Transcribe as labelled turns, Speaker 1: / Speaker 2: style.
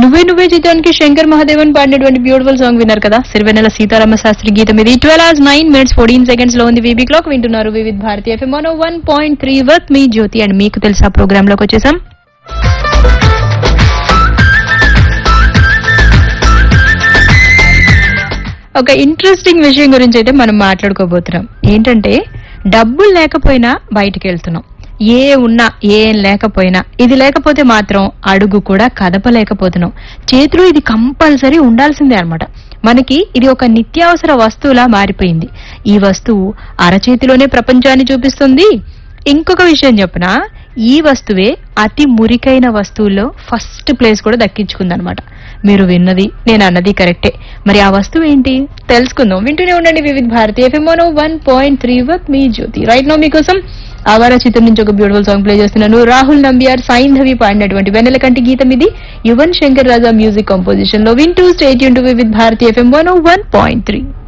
Speaker 1: నువ్వే నువ్వే చిత్రానికి శంకర్ మహాదేవన్ పాడినటువంటి బ్యూటిఫుల్ సాంగ్ విన్నారు కదా సిరివెన్నెల సీతారామ శాస్త్రి గీతం ఇది twelve hours nine minutes fourteen seconds లో ఉంది వీబీ క్లాక్ వింటున్నారు Vividh Bharati FM one one point three వర్క్ మీ జ్యోతి అండ్ మీకు తెలుసా ప్రోగ్రామ్ లోకి వచ్చేసాం ఒక ఇంట్రెస్టింగ్ విషయం గురించి అయితే మనం మాట్లాడుకోబోతున్నాం ఏంటంటే డబ్బులు లేకపోయినా బయటికి వెళ్తున్నాం ఏ ఉన్నా ఏం లేకపోయినా ఇది లేకపోతే మాత్రం అడుగు కూడా కదపలేకపోతున్నాం చేతిలో ఇది కంపల్సరీ ఉండాల్సిందే అన్నమాట మనకి ఇది ఒక నిత్యావసర వస్తువులా మారిపోయింది ఈ వస్తువు అరచేతిలోనే ప్రపంచాన్ని చూపిస్తుంది ఇంకొక విషయం చెప్పనా ఈ వస్తువే అతి మురికైన వస్తువుల్లో ఫస్ట్ ప్లేస్ కూడా దక్కించుకుందనమాట మీరు విన్నది నేను అన్నది కరెక్టే మరి ఆ వస్తువు ఏంటి తెలుసుకుందాం వింటూనే ఉండండి వివిధ భారతి ఎఫ్ఎంఓనో వన్ పాయింట్ త్రీ వర్క్ మీ జ్యోతి రైట్ నో మీకోసం ఆవార చిత్రం నుంచి ఒక బ్యూటిఫుల్ సాంగ్ ప్లే చేస్తున్నాను రాహుల్ నంబియార్ సైంధవి పాడినటువంటి వెన్నెల కంటి గీతం ఇది యువన్ శంకర్ రాజా మ్యూజిక్ కంపోజిషన్ లో వింటూ స్టేట్ యూన్ to Vividha Bharati FM one one point three